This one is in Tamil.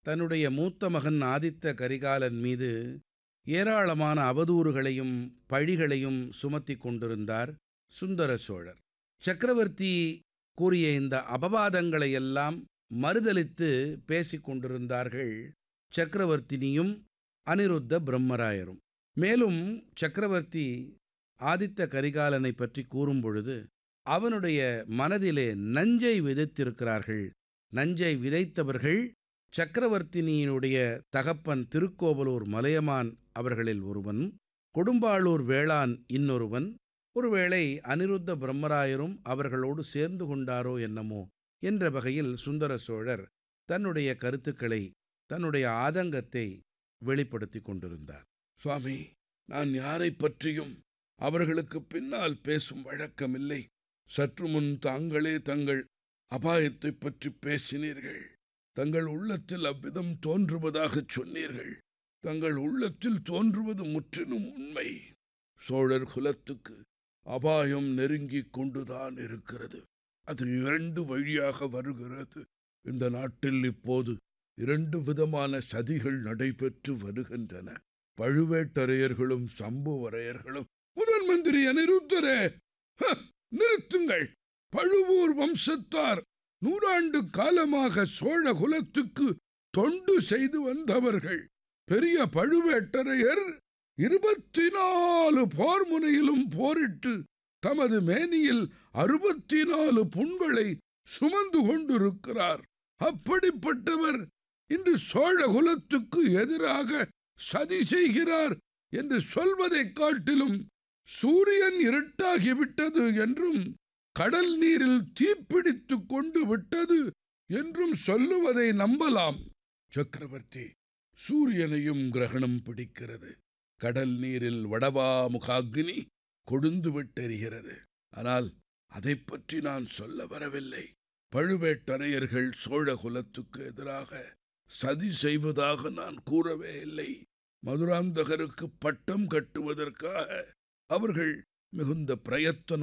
தன்னுடைய மூத்த மகன் ஆதித்த கரிகாலன் மீது ஏராளமான அவதூறுகளையும் பழிகளையும் சுமத்திக் கொண்டிருந்தார் சுந்தர சோழர் சக்கரவர்த்தி கூறிய இந்த அபவாதங்களை எல்லாம் மறுதலித்து பேசிக் கொண்டிருந்தார்கள் சக்கரவர்த்தினியும் அனிருத்த பிரம்மராயரும் மேலும் சக்கரவர்த்தி ஆதித்த கரிகாலனை பற்றி கூறும் பொழுது அவனுடைய மனதிலே நஞ்சை விதைத்திருக்கிறார்கள் நஞ்சை விதைத்தவர்கள் சக்கரவர்த்தினியினுடைய தகப்பன் திருக்கோவலூர் மலையமான் அவர்களில் ஒருவன் கொடும்பாளூர் வேளான் இன்னொருவன் ஒருவேளை அனிருத்த பிரம்மராயரும் அவர்களோடு சேர்ந்து கொண்டாரோ என்னமோ என்ற வகையில் சுந்தர சோழர் தன்னுடைய கருத்துக்களை தன்னுடைய ஆதங்கத்தை வெளிப்படுத்திக் கொண்டிருந்தார் சுவாமி நான் யாரைப் பற்றியும் அவர்களுக்கு பின்னால் பேசும் வழக்கமில்லை சற்று முன் தாங்களே தங்கள் அபாயத்தைப் பற்றி பேசினீர்கள் தங்கள் உள்ளத்தில் அவ்விதம் தோன்றுவதாகச் சொன்னீர்கள் தங்கள் உள்ளத்தில் தோன்றுவது முற்றிலும் உண்மை சோழர் குலத்துக்கு அபாயம் நெருங்கிக் கொண்டுதான் இருக்கிறது அது இரண்டு வழியாக வருகிறது இந்த நாட்டில் இப்போது இரண்டு விதமான சதிகள் நடைபெற்று வருகின்றன பழுவேட்டரையர்களும் சம்புவரையர்களும் முதன் மந்திரி அனிருத்தரே ஹ, நிறுத்துங்கள் பழுவூர் வம்சத்தார் நூறாண்டு காலமாக சோழ குலத்துக்கு தொண்டு செய்து வந்தவர்கள் பெரிய பழுவேட்டரையர் இருபத்தி நாலு போர் முனையிலும் போரிட்டு தமது மேனியில் அறுபத்தி நாலு புண்களை சுமந்து கொண்டிருக்கிறார் அப்படிப்பட்டவர் இன்று சோழ குலத்துக்கு எதிராக சதி செய்கிறார் என்று சொல்வதைக் காட்டிலும் சூரியன் இருட்டாகிவிட்டது என்றும் கடல் நீரில் தீப்பிடித்துக் கொண்டு விட்டது என்றும் சொல்லுவதை நம்பலாம் சக்கரவர்த்தி சூரியனையும் கிரகணம் பிடிக்கிறது கடல் நீரில் வடவா முகாக்னி கொழுந்து விட்டெறிகிறது ஆனால் அதைப் பற்றி நான் சொல்ல வரவில்லை பழுவேட்டரையர்கள் சோழ குலத்துக்கு எதிராக சதி செய்வதாக நான் கூறவே இல்லை மதுராந்தகருக்கு பட்டம் கட்டுவதற்காக அவர்கள் மிகுந்த பிரயத்தனம்